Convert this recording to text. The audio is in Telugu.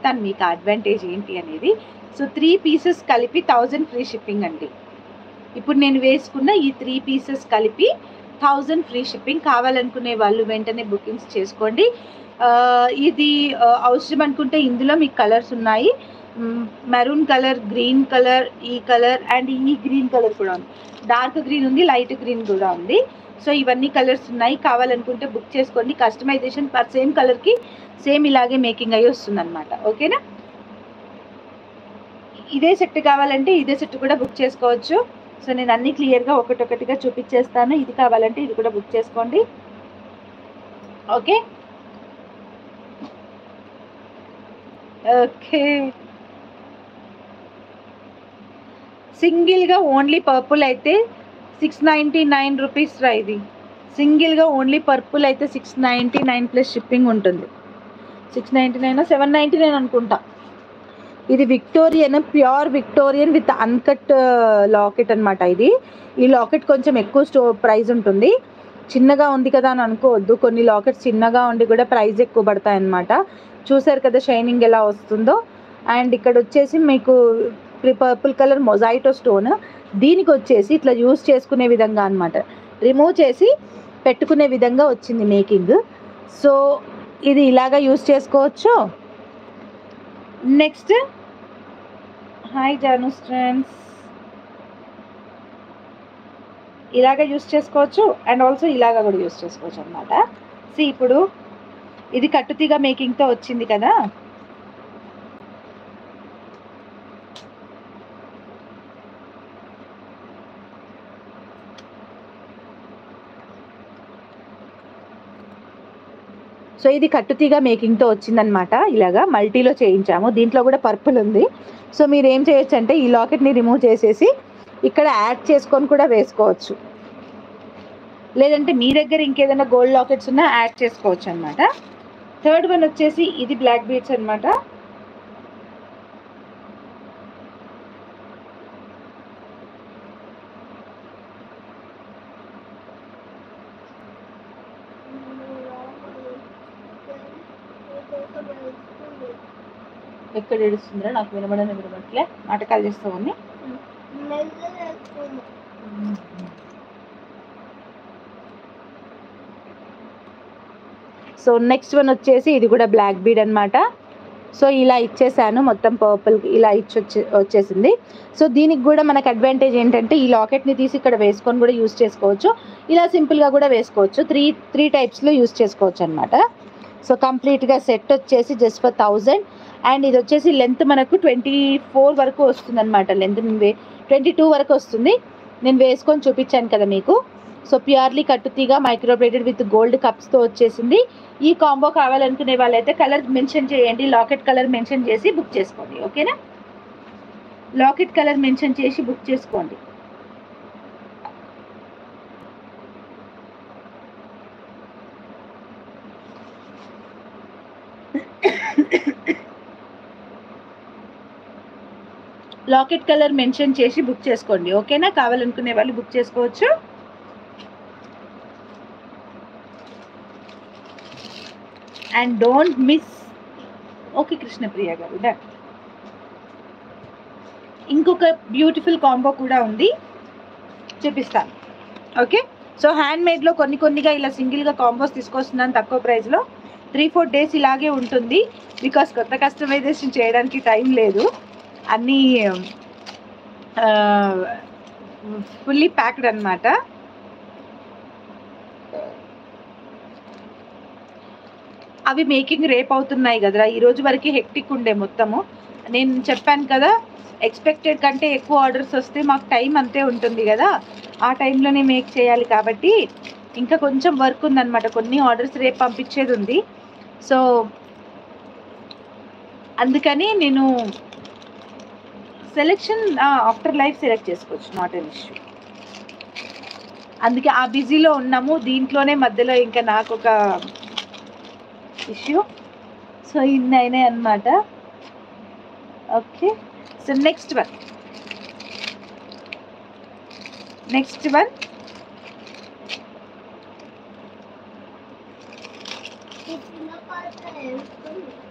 చెప్తాను మీకు అడ్వాంటేజ్ ఏంటి అనేది సో త్రీ పీసెస్ కలిపి థౌజండ్ ఫ్రీ షిప్పింగ్ అండి ఇప్పుడు నేను వేసుకున్న ఈ త్రీ పీసెస్ కలిపి థౌజండ్ ఫ్రీ షిప్పింగ్ కావాలనుకునే వాళ్ళు వెంటనే బుకింగ్స్ చేసుకోండి ఆ, ఇది ఆ, అవసరం అనుకుంటే ఇందులో మీకు కలర్స్ ఉన్నాయి మెరూన్ కలర్ గ్రీన్ కలర్ ఈ కలర్ అండ్ ఈ గ్రీన్ కలర్ కూడా ఉంది డార్క్ గ్రీన్ ఉంది లైట్ గ్రీన్ కూడా ఉంది సో ఇవన్నీ కలర్స్ ఉన్నాయి కావాలనుకుంటే బుక్ చేసుకోండి కస్టమైజేషన్ పర్ సేమ్ కలర్కి సేమ్ ఇలాగే మేకింగ్ అయ్యి వస్తుంది అనమాట ఓకేనా ఇదే సెట్ కావాలంటే ఇదే సెట్ కూడా బుక్ చేసుకోవచ్చు సో నేను అన్ని క్లియర్గా ఒకటొకటిగా చూపించేస్తాను ఇది కావాలంటే ఇది కూడా బుక్ చేసుకోండి ఓకే ఓకే సింగిల్గా ఓన్లీ పర్పుల్ అయితే సిక్స్ నైంటీ నైన్ రూపీస్ రా ఇది సింగిల్గా ఓన్లీ పర్పుల్ అయితే six ninety nine plus shipping ఉంటుంది six ninety nine seven ninety nine అనుకుంటా ఇది Victorian pure Victorian with uncut locket అన్నమాట ఇది ఈ లాకెట్ కొంచెం ఎక్కువ స్టో ప్రైస్ ఉంటుంది చిన్నగా ఉంది కదా అని అనుకోవద్దు కొన్ని లాకెట్స్ చిన్నగా ఉండి కూడా ప్రైస్ ఎక్కువ పడతాయి అన్నమాట చూసారు కదా షైనింగ్ ఎలా వస్తుందో అండ్ ఇక్కడ వచ్చేసి మీకు పర్పుల్ కలర్ మొజాయిటో స్టోన్ దీనికి వచ్చేసి ఇట్లా యూస్ చేసుకునే విధంగా అన్నమాట రిమూవ్ చేసి పెట్టుకునే విధంగా వచ్చింది మేకింగ్ సో ఇది ఇలాగా యూస్ చేసుకోవచ్చు నెక్స్ట్ హాయ్ జాను స్ట్రెండ్స్ ఇలాగ యూస్ చేసుకోవచ్చు అండ్ ఆల్సో ఇలాగ కూడా యూస్ చేసుకోవచ్చు అనమాట సి ఇప్పుడు ఇది కట్టుతీగ మేకింగ్తో వచ్చింది కదా సో ఇది కట్టుతీగ మేకింగ్తో వచ్చిందనమాట ఇలాగా మల్టీలో చేయించాము దీంట్లో కూడా పర్పుల్ ఉంది సో మీరు ఏం చేయొచ్చు అంటే ఈ లాకెట్ని రిమూవ్ చేసేసి ఇక్కడ యాడ్ చేసుకొని కూడా వేసుకోవచ్చు లేదంటే మీ దగ్గర ఇంకేదైనా గోల్డ్ లాకెట్స్ ఉన్నా యాడ్ చేసుకోవచ్చు అనమాట థర్డ్ వన్ వచ్చేసి ఇది బ్లాక్ బీట్స్ అనమాట ఎక్కడ ఏడుస్తుందిరా నాకు వినబడని వినబట్లే నాటకాలు చేస్తామని సో నెక్స్ట్ వన్ వచ్చేసి ఇది కూడా బ్లాక్ బీడ్ అన్నమాట సో ఇలా ఇచ్చేసాను మొత్తం పర్పుల్ ఇలా ఇచ్చి వచ్చే వచ్చేసింది సో దీనికి కూడా మనకు అడ్వాంటేజ్ ఏంటంటే ఈ లాకెట్ని తీసి ఇక్కడ వేసుకొని కూడా యూస్ చేసుకోవచ్చు ఇలా సింపుల్గా కూడా వేసుకోవచ్చు త్రీ త్రీ టైప్స్లో యూస్ చేసుకోవచ్చు అనమాట సో కంప్లీట్గా సెట్ వచ్చేసి జస్ట్ ఫర్ థౌజండ్ అండ్ ఇది వచ్చేసి లెంత్ మనకు ట్వంటీ ఫోర్ వరకు వస్తుంది అనమాట లెంత్ ట్వంటీ టూ వరకు వస్తుంది నేను వేసుకొని చూపించాను కదా మీకు సో ప్యూర్లీ కట్టుతీగా మైక్రోబ్రేటెడ్ విత్ గోల్డ్ కప్స్తో వచ్చేసింది ఈ కాంబో కావాలనుకునే వాళ్ళైతే కలర్ మెన్షన్ చేయండి లాకెట్ కలర్ మెన్షన్ చేసి బుక్ చేసుకోండి ఓకేనా లాకెట్ కలర్ మెన్షన్ చేసి బుక్ చేసుకోండి లాకెట్ కలర్ మెన్షన్ చేసి బుక్ చేసుకోండి ఓకేనా కావాలనుకునే వాళ్ళు బుక్ చేసుకోవచ్చు and don't miss okay Krishnapriya గారు డన్ ఇంకొక బ్యూటిఫుల్ కాంబో కూడా ఉంది చూపిస్తాను ఓకే సో హ్యాండ్ మేడ్లో కొన్ని కొన్నిగా ఇలా సింగిల్గా కాంబోస్ తీసుకొస్తున్నాను తక్కువ ప్రైస్లో త్రీ ఫోర్ డేస్ ఇలాగే ఉంటుంది బికాస్ కొత్త కస్టమైజేషన్ చేయడానికి టైం లేదు అన్నీ ఫుల్లీ ప్యాక్డ్ అన్నమాట అవి మేకింగ్ రేపు అవుతున్నాయి కదరా ఈ రోజు వరకు హెక్టిక్ ఉండే మొత్తము నేను చెప్పాను కదా ఎక్స్పెక్టెడ్ కంటే ఎక్కువ ఆర్డర్స్ వస్తే మాకు టైం అంతే ఉంటుంది కదా ఆ టైంలోనే మేక్ చేయాలి కాబట్టి ఇంకా కొంచెం వర్క్ ఉందన్నమాట కొన్ని ఆర్డర్స్ రేపు పంపించేది ఉంది సో అందుకని నేను సెలెక్షన్ ఆఫ్టర్ లైఫ్ సెలెక్ట్ చేసుకోవచ్చు నాట్ ఎన్ ఇష్యూ అందుకే ఆ బిజీలో ఉన్నాము దీంట్లోనే మధ్యలో ఇంకా నాకు ఒక ఇష్యూ సో ఇన్ని అయినాయి అనమాట okay so next one next one చిన్న పాత్ర వేసుకుని